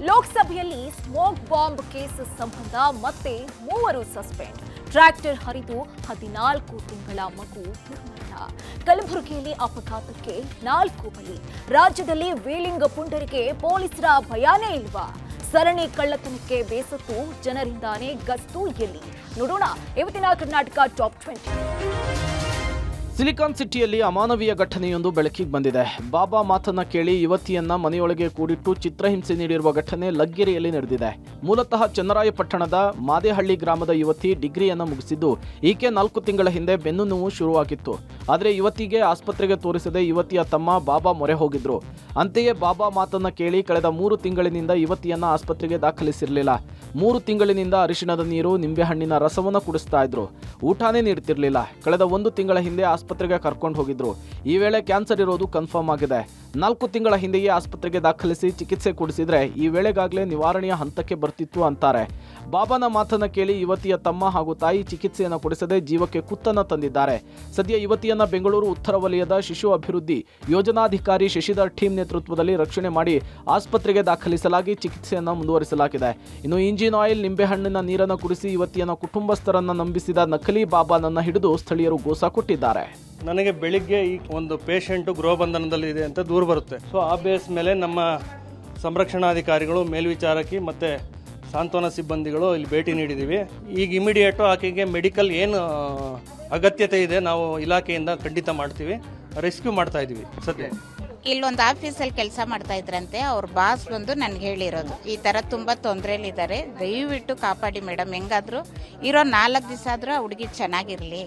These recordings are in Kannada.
ಲೋಕಸಭೆಯಲ್ಲಿ ಸ್ಮೋಕ್ ಬಾಂಬ್ ಕೇಸ್ ಸಂಬಂಧ ಮತ್ತೆ ಮೂವರು ಸಸ್ಪೆಂಡ್ ಟ್ರ್ಯಾಕ್ಟರ್ ಹರಿದು ಹದಿನಾಲ್ಕು ತಿಂಗಳ ಮಗು ದುರ್ಮರಣ ಕಲಬುರಗಿಯಲ್ಲಿ ಅಪಘಾತಕ್ಕೆ ನಾಲ್ಕು ಬಲಿ ರಾಜ್ಯದಲ್ಲಿ ವೀಲಿಂಗ್ ಪುಂಡರಿಗೆ ಪೊಲೀಸರ ಭಯಾನೇ ಇಲ್ವಾ ಸರಣಿ ಕಳ್ಳತನಕ್ಕೆ ಬೇಸತ್ತು ಜನರಿಂದಾನೇ ಗಸ್ತು ಎಲ್ಲಿ ನೋಡೋಣ ಇವತ್ತಿನ ಕರ್ನಾಟಕ ಟಾಪ್ ಟ್ವೆಂಟಿ ಸಿಲಿಕಾನ್ ಸಿಟಿಯಲ್ಲಿ ಅಮಾನವೀಯ ಘಟನೆಯೊಂದು ಬೆಳಕಿಗೆ ಬಂದಿದೆ ಬಾಬಾ ಮಾತನ್ನ ಕೇಳಿ ಯುವತಿಯನ್ನ ಮನೆಯೊಳಗೆ ಕೂಡಿಟ್ಟು ಚಿತ್ರಹಿಂಸೆ ನೀಡಿರುವ ಘಟನೆ ಲಗ್ಗೆರೆಯಲ್ಲಿ ನಡೆದಿದೆ ಮೂಲತಃ ಚನ್ನರಾಯಪಟ್ಟಣದ ಮಾದೇಹಳ್ಳಿ ಗ್ರಾಮದ ಯುವತಿ ಡಿಗ್ರಿಯನ್ನ ಮುಗಿಸಿದ್ದು ಈಕೆ ನಾಲ್ಕು ತಿಂಗಳ ಹಿಂದೆ ಬೆನ್ನು ನೋವು ಶುರುವಾಗಿತ್ತು ಆದರೆ ಯುವತಿಗೆ ಆಸ್ಪತ್ರೆಗೆ ತೋರಿಸದೆ ಯುವತಿಯ ತಮ್ಮ ಬಾಬಾ ಮೊರೆ ಹೋಗಿದ್ರು ಅಂತೆಯೇ ಬಾಬಾ ಮಾತನ್ನ ಕೇಳಿ ಕಳೆದ ಮೂರು ತಿಂಗಳಿನಿಂದ ಯುವತಿಯನ್ನ ಆಸ್ಪತ್ರೆಗೆ ದಾಖಲಿಸಿರಲಿಲ್ಲ ಮೂರು ತಿಂಗಳಿನಿಂದ ಅರಿಶಿಣದ ನೀರು ನಿಂಬೆಹಣ್ಣಿನ ರಸವನ್ನ ಕುಡಿಸ್ತಾ ಇದ್ರು ಊಟನೇ ನೀಡ್ತಿರ್ಲಿಲ್ಲ ಕಳೆದ ಒಂದು ತಿಂಗಳ ಹಿಂದೆ ಆಸ್ಪತ್ರೆಗೆ ಕರ್ಕೊಂಡು ಹೋಗಿದ್ರು ಈ ವೇಳೆ ಕ್ಯಾನ್ಸರ್ ಇರೋದು ಕನ್ಫರ್ಮ್ ಆಗಿದೆ ನಾಲ್ಕು ತಿಂಗಳ ಹಿಂದೆಯೇ ಆಸ್ಪತ್ರೆಗೆ ದಾಖಲಿಸಿ ಚಿಕಿತ್ಸೆ ಕೊಡಿಸಿದ್ರೆ ಈ ವೇಳೆಗಾಗಲೇ ನಿವಾರಣೆಯ ಹಂತಕ್ಕೆ ಬರ್ತಿತ್ತು ಅಂತಾರೆ ಬಾಬಾನ ಮಾತನ್ನ ಕೇಳಿ ಯುವತಿಯ ತಮ್ಮ ಹಾಗೂ ತಾಯಿ ಚಿಕಿತ್ಸೆಯನ್ನು ಕೊಡಿಸದೆ ಜೀವಕ್ಕೆ ಕುತ್ತನ್ನ ತಂದಿದ್ದಾರೆ ಸದ್ಯ ಯುವತಿಯನ್ನ ಬೆಂಗಳೂರು ಉತ್ತರ ವಲಯದ ಶಿಶು ಅಭಿವೃದ್ಧಿ ಯೋಜನಾಧಿಕಾರಿ ಶಶಿಧರ್ ಟೀಮ್ ನೇತೃತ್ವದಲ್ಲಿ ರಕ್ಷಣೆ ಮಾಡಿ ಆಸ್ಪತ್ರೆಗೆ ದಾಖಲಿಸಲಾಗಿ ಚಿಕಿತ್ಸೆಯನ್ನು ಮುಂದುವರಿಸಲಾಗಿದೆ ಇನ್ನು ಇಂಜಿನ್ ಆಯಿಲ್ ನಿಂಬೆಹಣ್ಣಿನ ನೀರನ್ನು ಕುಡಿಸಿ ಯುವತಿಯನ್ನ ಕುಟುಂಬಸ್ಥರನ್ನ ನಂಬಿಸಿದ ನಕಲಿ ಬಾಬಾನನ್ನ ಹಿಡಿದು ಸ್ಥಳೀಯರು ಗೋಸಾ ಕೊಟ್ಟಿದ್ದಾರೆ ನನಗೆ ಬೆಳಿಗ್ಗೆ ಈ ಒಂದು ಪೇಷಂಟು ಗೃಹಬಂಧನದಲ್ಲಿ ಇದೆ ಅಂತ ದೂರ ಬರುತ್ತೆ ಸೊ ಆ ಬೇಸ್ ಮೇಲೆ ನಮ್ಮ ಸಂರಕ್ಷಣಾಧಿಕಾರಿಗಳು ಮೇಲ್ವಿಚಾರಕಿ ಮತ್ತು ಸಾಂತ್ವನ ಸಿಬ್ಬಂದಿಗಳು ಇಲ್ಲಿ ಭೇಟಿ ನೀಡಿದ್ದೀವಿ ಈಗ ಇಮಿಡಿಯೇಟು ಆಕೆಗೆ ಮೆಡಿಕಲ್ ಏನು ಅಗತ್ಯತೆ ಇದೆ ನಾವು ಇಲಾಖೆಯಿಂದ ಖಂಡಿತ ಮಾಡ್ತೀವಿ ರೆಸ್ಕ್ಯೂ ಮಾಡ್ತಾ ಇದ್ದೀವಿ ಸದ್ಯ ಇಲ್ಲೊಂದು ಆಫೀಸಲ್ಲಿ ಕೆಲಸ ಮಾಡ್ತಾ ಇದ್ರಂತೆ ಅವ್ರ ಬಾಸ್ ಬಂದು ನನ್ಗೆ ಹೇಳಿರೋದು ಈ ಥರ ತುಂಬ ತೊಂದರೆಯಲ್ಲಿದ್ದಾರೆ ದಯವಿಟ್ಟು ಕಾಪಾಡಿ ಮೇಡಮ್ ಹೆಂಗಾದ್ರು ಇರೋ ನಾಲ್ಕು ದಿವಸ ಆದರೂ ಆ ಹುಡುಗಿ ಚೆನ್ನಾಗಿರಲಿ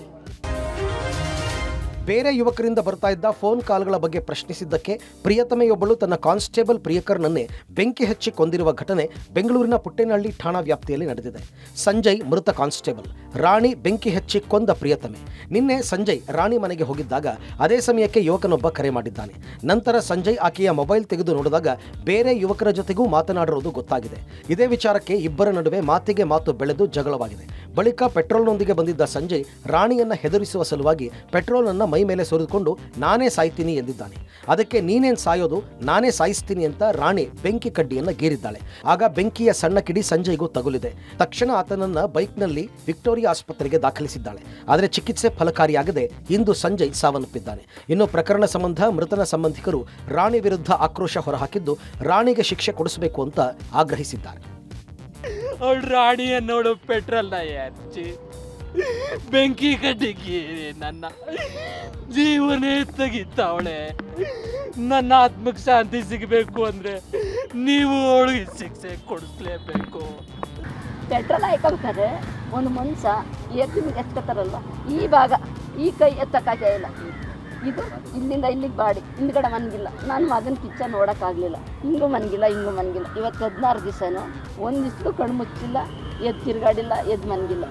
ಬೇರೆ ಯುವಕರಿಂದ ಬರ್ತಾ ಇದ್ದ ಫೋನ್ ಕಾಲ್ಗಳ ಬಗ್ಗೆ ಪ್ರಶ್ನಿಸಿದ್ದಕ್ಕೆ ಪ್ರಿಯತಮೆಯೊಬ್ಬಳು ತನ್ನ ಕಾನ್ಸ್ಟೇಬಲ್ ಪ್ರಿಯಕರ್ನನ್ನೇ ಬೆಂಕಿ ಹಚ್ಚಿ ಕೊಂದಿರುವ ಘಟನೆ ಬೆಂಗಳೂರಿನ ಪುಟ್ಟೇನಹಳ್ಳಿ ಠಾಣಾ ವ್ಯಾಪ್ತಿಯಲ್ಲಿ ನಡೆದಿದೆ ಸಂಜಯ್ ಮೃತ ಕಾನ್ಸ್ಟೇಬಲ್ ರಾಣಿ ಬೆಂಕಿ ಹಚ್ಚಿ ಕೊಂದ ಪ್ರಿಯತಮೆ ನಿನ್ನೆ ಸಂಜಯ್ ರಾಣಿ ಮನೆಗೆ ಹೋಗಿದ್ದಾಗ ಅದೇ ಸಮಯಕ್ಕೆ ಯುವಕನೊಬ್ಬ ಕರೆ ಮಾಡಿದ್ದಾನೆ ನಂತರ ಸಂಜಯ್ ಆಕೆಯ ಮೊಬೈಲ್ ತೆಗೆದು ನೋಡಿದಾಗ ಬೇರೆ ಯುವಕರ ಜೊತೆಗೂ ಮಾತನಾಡಿರೋದು ಗೊತ್ತಾಗಿದೆ ಇದೇ ವಿಚಾರಕ್ಕೆ ಇಬ್ಬರ ನಡುವೆ ಮಾತಿಗೆ ಮಾತು ಬೆಳೆದು ಜಗಳವಾಗಿದೆ ಬಳಿಕ ಪೆಟ್ರೋಲ್ನೊಂದಿಗೆ ಬಂದಿದ್ದ ಸಂಜಯ್ ರಾಣಿಯನ್ನ ಹೆದರಿಸುವ ಸಲುವಾಗಿ ಪೆಟ್ರೋಲನ್ನ ಮೈ ಮೇಲೆ ಸುರಿದುಕೊಂಡು ನಾನೇ ಸಾಯ್ತೀನಿ ಎಂದಿದ್ದಾನೆ ಅದಕ್ಕೆ ನೀನೇನ್ ಸಾಯೋದು ನಾನೇ ಸಾಯಿಸ್ತೀನಿ ಅಂತ ರಾಣಿ ಬೆಂಕಿ ಕಡ್ಡಿಯನ್ನ ಗೀರಿದ್ದಾಳೆ ಆಗ ಬೆಂಕಿಯ ಸಣ್ಣ ಕಿಡಿ ಸಂಜಯ್ಗೂ ತಗುಲಿದೆ ತಕ್ಷಣ ಆತನನ್ನ ಬೈಕ್ನಲ್ಲಿ ವಿಕ್ಟೋರಿಯಾ ಆಸ್ಪತ್ರೆಗೆ ದಾಖಲಿಸಿದ್ದಾಳೆ ಆದರೆ ಚಿಕಿತ್ಸೆ ಫಲಕಾರಿಯಾಗದೆ ಇಂದು ಸಂಜಯ್ ಸಾವನ್ನಪ್ಪಿದ್ದಾನೆ ಇನ್ನು ಪ್ರಕರಣ ಸಂಬಂಧ ಮೃತನ ಸಂಬಂಧಿಕರು ರಾಣಿ ವಿರುದ್ಧ ಆಕ್ರೋಶ ಹೊರಹಾಕಿದ್ದು ರಾಣಿಗೆ ಶಿಕ್ಷೆ ಕೊಡಿಸಬೇಕು ಅಂತ ಆಗ್ರಹಿಸಿದ್ದಾರೆ ಅವಳು ರಾಣಿಯ ನೋಡು ಪೆಟ್ರೋಲ್ನ ಹಚ್ಚಿ ಬೆಂಕಿ ಕಡ್ಡಿಗೆ ನನ್ನ ಜೀವನೇ ತೆಗಿತಾವಳೆ ನನ್ನ ಆತ್ಮಕ್ಕೆ ಶಾಂತಿ ಸಿಗಬೇಕು ಅಂದ್ರೆ ನೀವು ಅವಳಿಗೆ ಶಿಕ್ಷೆ ಕೊಡಿಸ್ಲೇಬೇಕು ಪೆಟ್ರೋಲ್ ಹಾಕೋಬೇಕಾದ್ರೆ ಒಂದು ಮನುಷ್ಯ ಎತ್ತಿನ ಎತ್ಕೋತಾರಲ್ವ ಈ ಭಾಗ ಈ ಕೈ ಎತ್ತಕ್ಕಾಗೇ ಇಲ್ಲ ಇದು ಇಲ್ಲಿಂದ ಇಲ್ಲಿಗೆ ಬಾಡಿ ಹಿಂದ್ಗಡೆ ಮನ್ಗಿಲ್ಲ ನಾನು ಮಗನ ಕಿಚ್ಚ ನೋಡೋಕ್ಕಾಗಲಿಲ್ಲ ಹಿಂಗೂ ಮನ್ಗಿಲ್ಲ ಹಿಂಗೂ ಮನ್ಗಿಲ್ಲ ಇವತ್ತು ಹದಿನಾರು ದಿವಸನೂ ಒಂದು ದಿವಸಕ್ಕೂ ಕಣ್ಣು ಮುಚ್ಚಿಲ್ಲ ಎದ್ದು ತಿರ್ಗಾಡಿಲ್ಲ ಎದ್ದು ಮನ್ಗಿಲ್ಲ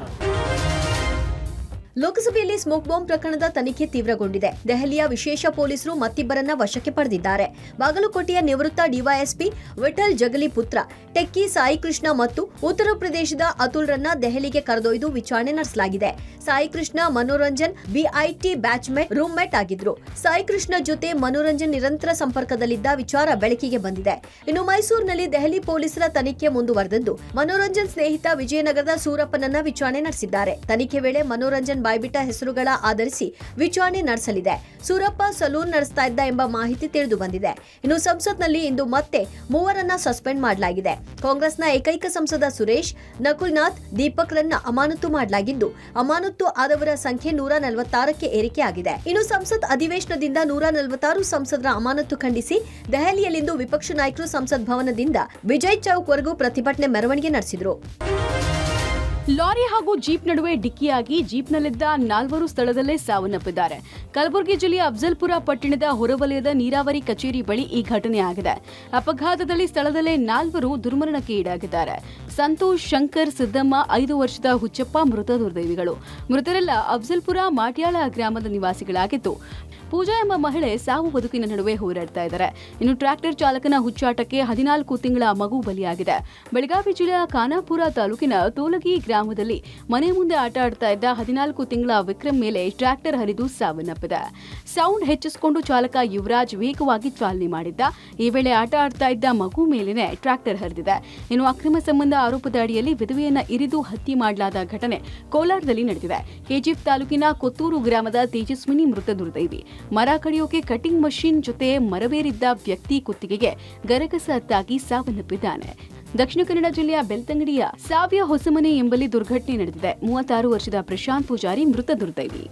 ಲೋಕಸಭೆಯಲ್ಲಿ ಸ್ಮೋಕ್ ಬಾಂಬ್ ಪ್ರಕರಣದ ತನಿಖೆ ತೀವ್ರಗೊಂಡಿದೆ ದೆಹಲಿಯ ವಿಶೇಷ ಪೊಲೀಸರು ಮತ್ತಿಬ್ಬರನ್ನ ವಶಕ್ಕೆ ಪಡೆದಿದ್ದಾರೆ ಬಾಗಲಕೋಟೆಯ ನಿವೃತ್ತ ಡಿವೈಎಸ್ಪಿ ವಿಠಲ್ ಜಗಲಿ ಪುತ್ರ ಟೆಕ್ಕಿ ಸಾಯಿ ಕೃಷ್ಣ ಮತ್ತು ಉತ್ತರ ಪ್ರದೇಶದ ಅತುಲ್ರನ್ನ ದೆಹಲಿಗೆ ಕರೆದೊಯ್ದು ವಿಚಾರಣೆ ನಡೆಸಲಾಗಿದೆ Sai Krishna Manoranjan BIT batchmate roommate ಆಗಿದ್ರು ಸಾಯಿ ಕೃಷ್ಣ ಜೊತೆ ಮನೋರಂಜನ್ ನಿರಂತರ ಸಂಪರ್ಕದಲ್ಲಿದ್ದ ವಿಚಾರ ಬೆಳಕಿಗೆ ಬಂದಿದೆ ಇನ್ನು ಮೈಸೂರಿನಲ್ಲಿ ದೆಹಲಿ ಪೊಲೀಸರ ತನಿಖೆ ಮುಂದುವರೆದಿದ್ದು ಮನೋರಂಜನ್ ಸ್ನೇಹಿತ ವಿಜಯನಗರದ ಸೂರಪ್ಪನನ್ನ ವಿಚಾರಣೆ ನಡೆಸಿದ್ದಾರೆ ತನಿಖೆ ವೇಳೆ ಮನೋರಂಜನ್ ಬಾಯ್ಬಿಟ್ಟ ಹೆಸರುಗಳ ಆಧರಿಸಿ ವಿಚಾರಣೆ ನಡೆಸಲಿದೆ ಸೂರಪ್ಪ ಸಲೂನ್ ನಡೆಸ್ತಾ ಇದ್ದ ಎಂಬ ಮಾಹಿತಿ ತಿಳಿದು ಬಂದಿದೆ ಇನ್ನು ಸಂಸತ್ನಲ್ಲಿ ಇಂದು ಮತ್ತೆ ಮೂವರನ್ನ ಸಸ್ಪೆಂಡ್ ಮಾಡಲಾಗಿದೆ ಕಾಂಗ್ರೆಸ್ನ ಏಕೈಕ ಸಂಸದ ಸುರೇಶ್ ನಕುಲ್ನಾಥ್ ದೀಪಕ್ ರನ್ನ ಅಮಾನತು ಮಾಡಲಾಗಿದ್ದು ಅಮಾನತು ಆದವರ ಸಂಖ್ಯೆ ನೂರ ನಲವತ್ತಾರಕ್ಕೆ ಏರಿಕೆಯಾಗಿದೆ ಇನ್ನು ಸಂಸತ್ ಅಧಿವೇಶನದಿಂದ ನೂರ ನಲವತ್ತಾರು ಸಂಸದರ ಅಮಾನತು ಖಂಡಿಸಿ ದೆಹಲಿಯಲ್ಲಿಂದು ವಿಪಕ್ಷ ನಾಯಕರು ಸಂಸತ್ ಭವನದಿಂದ ವಿಜಯ್ ಚೌಕ್ ವರೆಗೂ ಪ್ರತಿಭಟನೆ ಮೆರವಣಿಗೆ ನಡೆಸಿದರು ಲಾರಿ ಹಾಗೂ ಜೀಪ್ ನಡುವೆ ಡಿಕ್ಕಿಯಾಗಿ ಜೀಪ್ನಲ್ಲಿದ್ದ ನಾಲ್ವರು ಸ್ಥಳದಲ್ಲೇ ಸಾವನ್ನಪ್ಪಿದ್ದಾರೆ ಕಲಬುರಗಿ ಜಿಲ್ಲೆಯ ಅಫ್ಜಲ್ಪುರ ಪಟ್ಟಣದ ಹೊರವಲಯದ ನೀರಾವರಿ ಕಚೇರಿ ಬಳಿ ಈ ಘಟನೆ ಆಗಿದೆ ಅಪಘಾತದಲ್ಲಿ ಸ್ಥಳದಲ್ಲೇ ನಾಲ್ವರು ದುರ್ಮರಣಕ್ಕೆ ಈಡಾಗಿದ್ದಾರೆ ಸಂತೋಷ್ ಶಂಕರ್ ಸಿದ್ದಮ್ಮ ಐದು ವರ್ಷದ ಹುಚ್ಚಪ್ಪ ಮೃತ ದುರ್ದೈವಿಗಳು ಮೃತರೆಲ್ಲ ಅಫ್ಜಲ್ಪುರ ಮಾಟ್ಯಾಳ ಗ್ರಾಮದ ನಿವಾಸಿಗಳಾಗಿದ್ದು ಪೂಜಾ ಎಂಬ ಮಹಿಳೆ ಸಾವು ಬದುಕಿನ ನಡುವೆ ಹೋರಾಡ್ತಾ ಇದ್ದಾರೆ ಇನ್ನು ಟ್ರ್ಯಾಕ್ಟರ್ ಚಾಲಕನ ಹುಚ್ಚಾಟಕ್ಕೆ ಹದಿನಾಲ್ಕು ತಿಂಗಳ ಮಗು ಬಲಿಯಾಗಿದೆ ಬೆಳಗಾವಿ ಜಿಲ್ಲೆಯ ಖಾನಾಪುರ ತಾಲೂಕಿನ ತೋಲಗಿ ಗ್ರಾಮದಲ್ಲಿ ಮನೆ ಮುಂದೆ ಆಟ ಆಡ್ತಾ ಇದ್ದ ಹದಿನಾಲ್ಕು ತಿಂಗಳ ವಿಕ್ರಮ್ ಮೇಲೆ ಟ್ರ್ಯಾಕ್ಟರ್ ಹರಿದು ಸಾವನ್ನಪ್ಪಿದೆ ಸೌಂಡ್ ಹೆಚ್ಚಿಸಿಕೊಂಡು ಚಾಲಕ ಯುವರಾಜ್ ವೇಗವಾಗಿ ಚಾಲನೆ ಮಾಡಿದ್ದ ಈ ವೇಳೆ ಆಟ ಆಡ್ತಾ ಇದ್ದ ಮಗು ಮೇಲೇನೆ ಟ್ರ್ಯಾಕ್ಟರ್ ಹರಿದಿದೆ ಇನ್ನು ಅಕ್ರಮ ಸಂಬಂಧ ಆರೋಪದ ಅಡಿಯಲ್ಲಿ ವಿಧವೆಯನ್ನ ಇರಿದು ಹತ್ಯೆ ಮಾಡಲಾದ ಘಟನೆ ಕೋಲಾರದಲ್ಲಿ ನಡೆದಿದೆ ಕೆಜಿಎಫ್ ತಾಲೂಕಿನ ಕೊತ್ತೂರು ಗ್ರಾಮದ ತೇಜಸ್ವಿನಿ ಮೃತ ದುರ್ದೈವಿ ಮರ ಕಡಿಯೋಕೆ ಕಟಿಂಗ್ ಮಷಿನ್ ಜೊತೆ ಮರವೇರಿದ್ದ ವ್ಯಕ್ತಿ ಕುತ್ತಿಗೆಗೆ ಗರಗಸ ತಾಗಿ ಸಾವನ್ನಪ್ಪಿದ್ದಾನೆ ದಕ್ಷಿಣ ಕನ್ನಡ ಜಿಲ್ಲೆಯ ಬೆಳ್ತಂಗಡಿಯ ಸಾವ್ಯ ಹೊಸಮನೆ ಎಂಬಲ್ಲಿ ದುರ್ಘಟನೆ ನಡೆದಿದೆ ಮೂವತ್ತಾರು ವರ್ಷದ ಪ್ರಶಾಂತ್ ಪೂಜಾರಿ ಮೃತ ದುರ್ದೈವಿ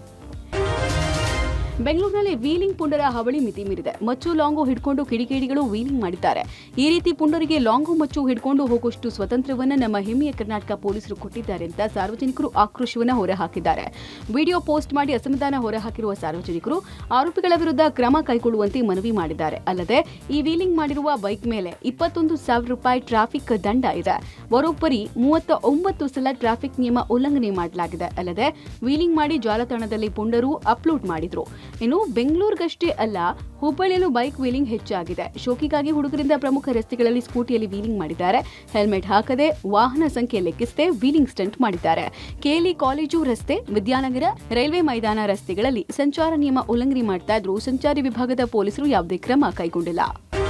ಬೆಂಗಳೂರಿನಲ್ಲಿ ವೀಲಿಂಗ್ ಪುಂಡರ ಹಾವಳಿ ಮಿತಿ ಮೀರಿದೆ ಮಚ್ಚು ಲಾಂಗು ಹಿಡ್ಕೊಂಡು ಕಿಡಿಗೇಡಿಗಳು ವೀಲಿಂಗ್ ಮಾಡಿದ್ದಾರೆ ಈ ರೀತಿ ಪುಂಡರಿಗೆ ಲಾಂಗು ಮಚ್ಚು ಹಿಡ್ಕೊಂಡು ಹೋಗುವಷ್ಟು ಸ್ವತಂತ್ರವನ್ನ ನಮ್ಮ ಹೆಮ್ಮೆಯ ಕರ್ನಾಟಕ ಪೊಲೀಸರು ಕೊಟ್ಟಿದ್ದಾರೆ ಅಂತ ಸಾರ್ವಜನಿಕರು ಆಕ್ರೋಶವನ್ನ ಹೊರಹಾಕಿದ್ದಾರೆ ವಿಡಿಯೋ ಪೋಸ್ಟ್ ಮಾಡಿ ಅಸಮಾಧಾನ ಹೊರಹಾಕಿರುವ ಸಾರ್ವಜನಿಕರು ಆರೋಪಿಗಳ ವಿರುದ್ಧ ಕ್ರಮ ಕೈಗೊಳ್ಳುವಂತೆ ಮನವಿ ಮಾಡಿದ್ದಾರೆ ಅಲ್ಲದೆ ಈ ವೀಲಿಂಗ್ ಮಾಡಿರುವ ಬೈಕ್ ಮೇಲೆ ಇಪ್ಪತ್ತೊಂದು ಸಾವಿರ ರೂಪಾಯಿ ಟ್ರಾಫಿಕ್ ದಂಡ ಇದೆ ಬರೋಬ್ಬರಿ ಮೂವತ್ತ ಒಂಬತ್ತು ಸಲ ಟ್ರಾಫಿಕ್ ನಿಯಮ ಉಲ್ಲಂಘನೆ ಮಾಡಲಾಗಿದೆ ಅಲ್ಲದೆ ವೀಲಿಂಗ್ ಮಾಡಿ ಜಾಲತಾಣದಲ್ಲಿ ಪುಂಡರು ಅಪ್ಲೋಡ್ ಮಾಡಿದ್ರು ಇನ್ನು ಬೆಂಗಳೂರಿಗಷ್ಟೇ ಅಲ್ಲ ಹುಬ್ಬಳ್ಳಿಯಲ್ಲೂ ಬೈಕ್ ವೀಲಿಂಗ್ ಹೆಚ್ಚಾಗಿದೆ ಶೋಕಿಗಾಗಿ ಹುಡುಗರಿಂದ ಪ್ರಮುಖ ರಸ್ತೆಗಳಲ್ಲಿ ಸ್ಕೂಟಿಯಲ್ಲಿ ವೀಲಿಂಗ್ ಮಾಡಿದ್ದಾರೆ ಹೆಲ್ಮೆಟ್ ಹಾಕದೆ ವಾಹನ ಸಂಖ್ಯೆ ಲೆಕ್ಕಿಸದೆ ವೀಲಿಂಗ್ ಸ್ಟಂಟ್ ಮಾಡಿದ್ದಾರೆ ಕೆಎಲ್ಇ ಕಾಲೇಜು ರಸ್ತೆ ವಿದ್ಯಾನಗರ ರೈಲ್ವೆ ಮೈದಾನ ರಸ್ತೆಗಳಲ್ಲಿ ಸಂಚಾರ ನಿಯಮ ಉಲ್ಲಂಘನೆ ಮಾಡ್ತಾ ಇದ್ರು ಸಂಚಾರಿ ವಿಭಾಗದ ಪೊಲೀಸರು ಯಾವುದೇ ಕ್ರಮ ಕೈಗೊಂಡಿಲ್ಲ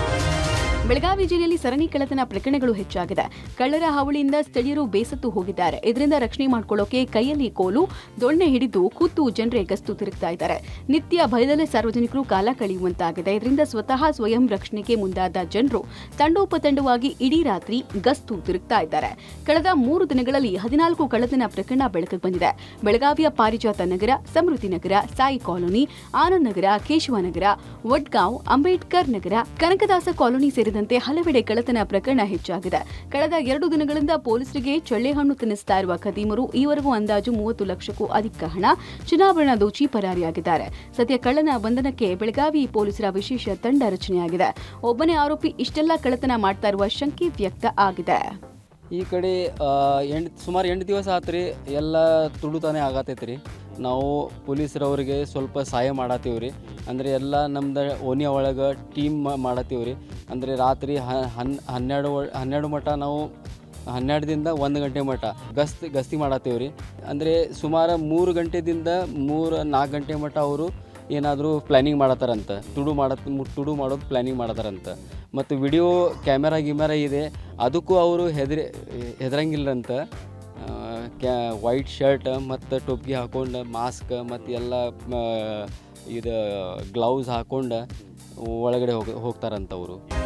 ಬೆಳಗಾವಿ ಜಿಲ್ಲೆಯಲ್ಲಿ ಸರಣಿ ಕಳ್ಳತನ ಪ್ರಕರಣಗಳು ಹೆಚ್ಚಾಗಿದೆ ಕಳ್ಳರ ಹಾವಳಿಯಿಂದ ಸ್ಥಳೀಯರು ಬೇಸತ್ತು ಹೋಗಿದ್ದಾರೆ ಇದರಿಂದ ರಕ್ಷಣೆ ಮಾಡ್ಕೊಳ್ಳೋಕೆ ಕೈಯಲ್ಲಿ ಕೋಲು ದೊಣ್ಣೆ ಹಿಡಿದು ಕೂತು ಜನರೇ ಗಸ್ತು ತಿರುಗ್ತಾ ಇದ್ದಾರೆ ನಿತ್ಯ ಭಯದಲ್ಲೇ ಸಾರ್ವಜನಿಕರು ಕಾಲ ಕಳೆಯುವಂತಾಗಿದೆ ಇದರಿಂದ ಸ್ವತಃ ಸ್ವಯಂ ರಕ್ಷಣೆಗೆ ಮುಂದಾದ ಜನರು ತಂಡೋಪತಂಡವಾಗಿ ಇಡೀ ರಾತ್ರಿ ಗಸ್ತು ತಿರುಗ್ತಾ ಇದ್ದಾರೆ ಕಳೆದ ಮೂರು ದಿನಗಳಲ್ಲಿ ಹದಿನಾಲ್ಕು ಕಳ್ಳತನ ಪ್ರಕರಣ ಬೆಳಕಿಗೆ ಬಂದಿದೆ ಬೆಳಗಾವಿಯ ಪಾರಿಜಾತ ನಗರ ಸಮೃದ್ಧಿ ನಗರ ಸಾಯಿ ಕಾಲೋನಿ ಆನಂದ್ ನಗರ ಕೇಶವನಗರ ವಡ್ಗಾಂವ್ ಅಂಬೇಡ್ಕರ್ ನಗರ ಕನಕದಾಸ ಕಾಲೋನಿ ಸೇರಿದಂತೆ ಹಲವೆಡೆ ಕಳ್ಳತನ ಪ್ರಕರಣ ಹೆಚ್ಚಾಗಿದೆ ಕಳೆದ ಎರಡು ದಿನಗಳಿಂದ ಪೊಲೀಸರಿಗೆ ಚಳ್ಳೆಹಣ್ಣು ತಿನ್ನಿಸ್ತಾ ಇರುವ ಖದೀಮರು ಈವರೆಗೂ ಅಂದಾಜು ಮೂವತ್ತು ಲಕ್ಷಕ್ಕೂ ಅಧಿಕ ಹಣ ಚಿನ್ನಾಭರಣ ದೋಚಿ ಪರಾರಿಯಾಗಿದ್ದಾರೆ ಸದ್ಯ ಕಳ್ಳನ ಬಂಧನಕ್ಕೆ ಬೆಳಗಾವಿ ಪೊಲೀಸರ ವಿಶೇಷ ತಂಡ ರಚನೆಯಾಗಿದೆ ಒಬ್ಬನೇ ಆರೋಪಿ ಇಷ್ಟೆಲ್ಲ ಕಳ್ಳತನ ಮಾಡ್ತಾ ಇರುವ ಶಂಕೆ ವ್ಯಕ್ತ ಆಗಿದೆ ಈ ಕಡೆ ಎಂಟು ಸುಮಾರು ಎಂಟು ದಿವಸ ಆತು ರೀ ಎಲ್ಲ ತುಡುತಾನೆ ಆಗತೈತೆ ರೀ ನಾವು ಪೊಲೀಸರವ್ರಿಗೆ ಸ್ವಲ್ಪ ಸಹಾಯ ಮಾಡತ್ತೀವಿ ರೀ ಅಂದರೆ ಎಲ್ಲ ನಮ್ದು ಓಣಿಯ ಒಳಗೆ ಟೀಮ್ ಮಾಡತ್ತೀವಿ ರೀ ಅಂದರೆ ರಾತ್ರಿ ಹನ್ ಹನ್ನೆರಡು ವ- ಹನ್ನೆರಡು ಮಟ್ಟ ನಾವು ಹನ್ನೆರಡರಿಂದ ಒಂದು ಗಂಟೆ ಮಟ್ಟ ಗಸ್ತಿ ಗಸ್ತಿ ಮಾಡತ್ತೀವಿ ರೀ ಅಂದರೆ ಸುಮಾರು ಮೂರು ಗಂಟೆದಿಂದ ಮೂರು ನಾಲ್ಕು ಗಂಟೆ ಮಟ್ಟ ಅವರು ಏನಾದರೂ ಪ್ಲ್ಯಾನಿಂಗ್ ಮಾಡತ್ತಾರಂತ ತುಡು ಮಾಡತ್ ತುಡು ಮಾಡೋದು ಪ್ಲ್ಯಾನಿಂಗ್ ಮಾಡತ್ತಾರಂತ ಮತ್ತು ವಿಡಿಯೋ ಕ್ಯಾಮೆರಾ ಗಿಮ್ಯಾರ ಇದೆ ಅದಕ್ಕೂ ಅವರು ಹೆದರಿ ಹೆದರಂಗಿಲ್ಲಂತ ಕ್ಯಾ ವೈಟ್ ಶರ್ಟ್ ಮತ್ತು ಟೊಪ್ಪಿಗೆ ಹಾಕೊಂಡು ಮಾಸ್ಕ್ ಮತ್ತು ಎಲ್ಲ ಮ, ಇದು ಗ್ಲೌಸ್ ಹಾಕೊಂಡು ಒಳಗಡೆ ಹೋಗಿ ಹೋಗ್ತಾರಂತ ಅವರು